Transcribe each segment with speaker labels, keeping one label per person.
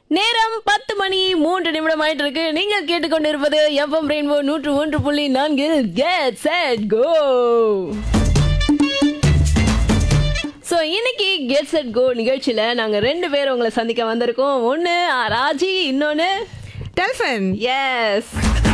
Speaker 1: நேரம் பத்து மணி மூன்று நிமிடம் ஆயிட்டு இருக்கு நீங்க கேட்டுக்கொண்டிருப்பது எஃப்எம் ரெயின்போ நூற்று ஒன்று புள்ளி நான்கு கெட் செட் கோ ஸோ இன்னைக்கு கெட் செட் கோ நிகழ்ச்சியில நாங்க ரெண்டு பேரும் உங்களை சந்திக்க வந்திருக்கோம் ஒன்னு ராஜி இன்னொன்னு
Speaker 2: டெல்ஃபன்
Speaker 1: எஸ்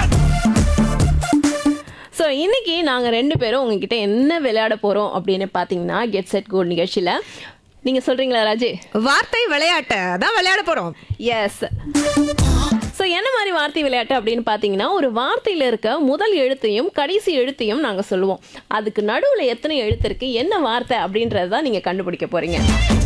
Speaker 1: ஸோ இன்னைக்கு நாங்கள் ரெண்டு பேரும் உங்ககிட்ட என்ன விளையாட போகிறோம் அப்படின்னு பார்த்தீங்கன்னா கெட் செட் கோ நிகழ்ச்சியில் நீங்கள் சொல்கிறீங்களா ராஜி
Speaker 2: வார்த்தை விளையாட்டு அதான் விளையாட போறோம்
Speaker 1: எஸ் ஸோ என்ன மாதிரி வார்த்தை விளையாட்டு அப்படின்னு பார்த்தீங்கன்னா ஒரு வார்த்தையில் இருக்க முதல் எழுத்தையும் கடைசி எழுத்தையும் நாங்கள் சொல்லுவோம் அதுக்கு நடுவில் எத்தனை எழுத்து இருக்கு என்ன வார்த்தை அப்படின்றத தான் நீங்கள் கண்டுபிடிக்க போறீங்க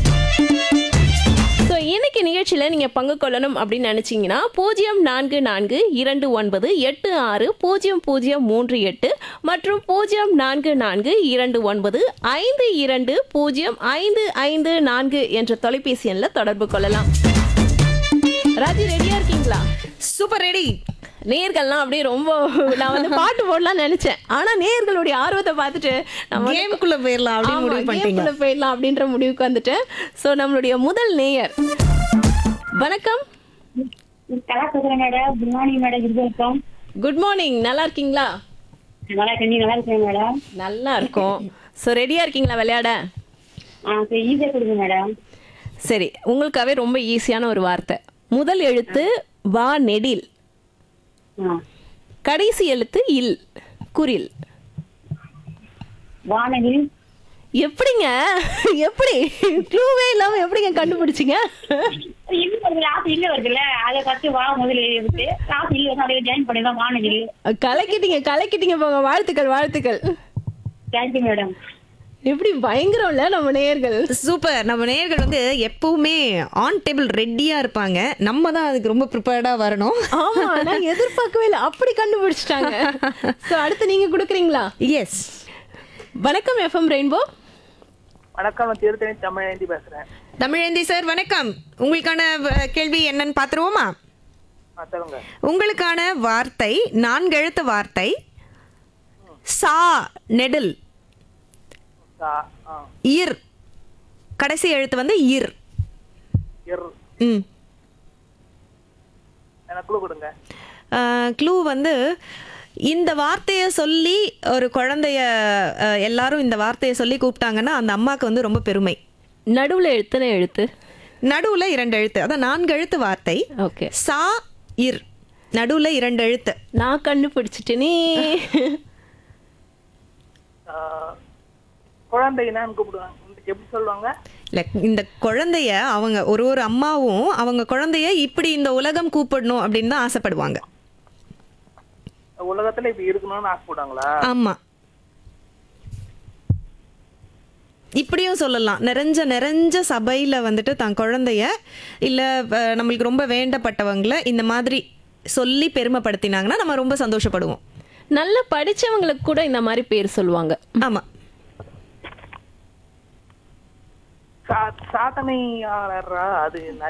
Speaker 1: ஸோ இன்னைக்கு நிகழ்ச்சியில் நீங்கள் பங்கு கொள்ளணும் அப்படின்னு நினச்சிங்கன்னா பூஜ்ஜியம் நான்கு நான்கு இரண்டு ஒன்பது எட்டு ஆறு பூஜ்ஜியம் பூஜ்ஜியம் மூன்று எட்டு மற்றும் பூஜ்ஜியம் நான்கு நான்கு இரண்டு ஒன்பது ஐந்து இரண்டு பூஜ்ஜியம் ஐந்து ஐந்து நான்கு என்ற தொலைபேசி எண்ணில் தொடர்பு கொள்ளலாம் ராஜி ரெடியா இருக்கீங்களா
Speaker 2: சூப்பர் ரெடி
Speaker 1: நேர்கள்லாம் அப்படியே ரொம்ப நான் வந்து பாட்டு போடலாம்னு நினைச்சேன் ஆனா நேர்களுடைய ஆர்வத்தை பார்த்துட்டு நம்ம வந்து-
Speaker 2: கேமுக்குள்ள போயிடலாம் அப்படின்னு
Speaker 1: ஆமா,
Speaker 2: முடிவு பண்ணிட்டீங்க
Speaker 1: கேம்குள்ள போயிடலாம் அப்படின்ற முடிவுக்கு வந்துட்டேன் ஸோ நம்மளுடைய முதல் நேயர் வணக்கம்
Speaker 3: கலா பேசுறேன் மேடம் குட் மார்னிங் மேடம் இது வணக்கம்
Speaker 1: குட் மார்னிங் நல்லா இருக்கீங்களா
Speaker 3: நல்லா இருக்கேன் நீங்க நல்லா இருக்கீங்க மேடம்
Speaker 1: நல்லா இருக்கும் ஸோ ரெடியா இருக்கீங்களா விளையாட
Speaker 3: ஆ சரி ஈஸியா கொடுங்க மேடம்
Speaker 1: சரி உங்களுக்காகவே ரொம்ப ஈஸியான ஒரு வார்த்தை முதல் எழுத்து வா நெடில்
Speaker 3: ஆ
Speaker 1: கடைசி எழுத்து இல் குரில்
Speaker 3: வானவில்
Speaker 1: எப்படிங்க எப்படி க்ளூவே இல்லாம எப்படிங்க கண்டுபிடிச்சிங்க
Speaker 3: இல்ல வருது லாஸ்ட் இல்ல வருதுல்ல அதை ஃபர்ஸ்ட் வா முதல்ல எழுதிட்டு லாஸ்ட் இல்ல வந்து அப்படியே ஜாயின் பண்ணி தான் வானவில்
Speaker 1: கலக்கிட்டீங்க கலக்கிட்டீங்க போங்க வாழ்த்துக்கள் வாழ்த்துக்கள்
Speaker 3: தேங்க்யூ மேடம்
Speaker 1: எப்படி பயங்கரம்ல நம்ம நேயர்கள்
Speaker 2: சூப்பர் நம்ம நேயர்கள் வந்து எப்பவுமே ஆன் டேபிள் ரெடியா இருப்பாங்க நம்ம தான் அதுக்கு ரொம்ப ப்ரிப்பேர்டா வரணும்
Speaker 1: ஆமா நான் எதிர்பார்க்கவே இல்லை அப்படி கண்டுபிடிச்சிட்டாங்க சோ அடுத்து நீங்க கொடுக்குறீங்களா
Speaker 2: எஸ்
Speaker 1: வணக்கம் எஃப்எம் ரெயின்போ
Speaker 4: வணக்கம் நான் திருத்தணி தமிழேந்தி பேசுறேன்
Speaker 2: தமிழேந்தி சார் வணக்கம் உங்களுக்கான வ- கேள்வி என்னன்னு பாத்துருவோமா
Speaker 4: ஆ சொல்லுங்க
Speaker 2: உங்களுக்கான வார்த்தை நான்கு எழுத்து வார்த்தை சா நெடில்
Speaker 4: சா ஆ
Speaker 2: இர் கடைசி எழுத்து வந்து இர்
Speaker 4: இர்
Speaker 2: ம்
Speaker 4: எனக்கு குழு கொடுங்க
Speaker 2: க்ளூ வந்து இந்த வார்த்தையை சொல்லி ஒரு குழந்தைய அஹ், எல்லாரும் இந்த வார்த்தையை சொல்லி கூப்பிட்டாங்கன்னா அந்த அம்மாவுக்கு வந்து ரொம்ப பெருமை
Speaker 1: நடுவுல எத்தனை எழுத்து
Speaker 2: நடுவுல இரண்டு எழுத்து அதான் நான்கு எழுத்து வார்த்தை
Speaker 1: ஓகே
Speaker 2: சா இர் நடுவுல இரண்டு எழுத்து
Speaker 1: நான் கண்டுபிடிச்சிட்டேனே
Speaker 4: ஆ, குழந்தைனான்னு கூப்பிடுவாங்க உங்களுக்கு எப்படி சொல்லுவாங்க
Speaker 2: இல்ல இந்த குழந்தைய அவங்க ஒரு ஒரு அம்மாவும் அவங்க குழந்தைய இப்படி இந்த உலகம் கூப்பிடணும் அப்படின்னு தான் ஆசைப்படுவாங்க
Speaker 4: உலகத்துல இப்படி இருக்கணும்னு ஆசைப்படுவாங்களா
Speaker 2: ஆமா இப்படியும் சொல்லலாம் நிறைஞ்ச நிறைஞ்ச சபையில வந்துட்டு தான் குழந்தைய இல்ல அஹ், நம்மளுக்கு ரொம்ப வேண்டப்பட்டவங்கள இந்த மாதிரி சொல்லி பெருமைப்படுத்தினாங்கன்னா நம்ம ரொம்ப சந்தோஷப்படுவோம்
Speaker 1: நல்ல படிச்சவங்களுக்கு கூட இந்த மாதிரி பேர் சொல்லுவாங்க
Speaker 2: ஆமா
Speaker 4: சா- சாதனையாளரா அது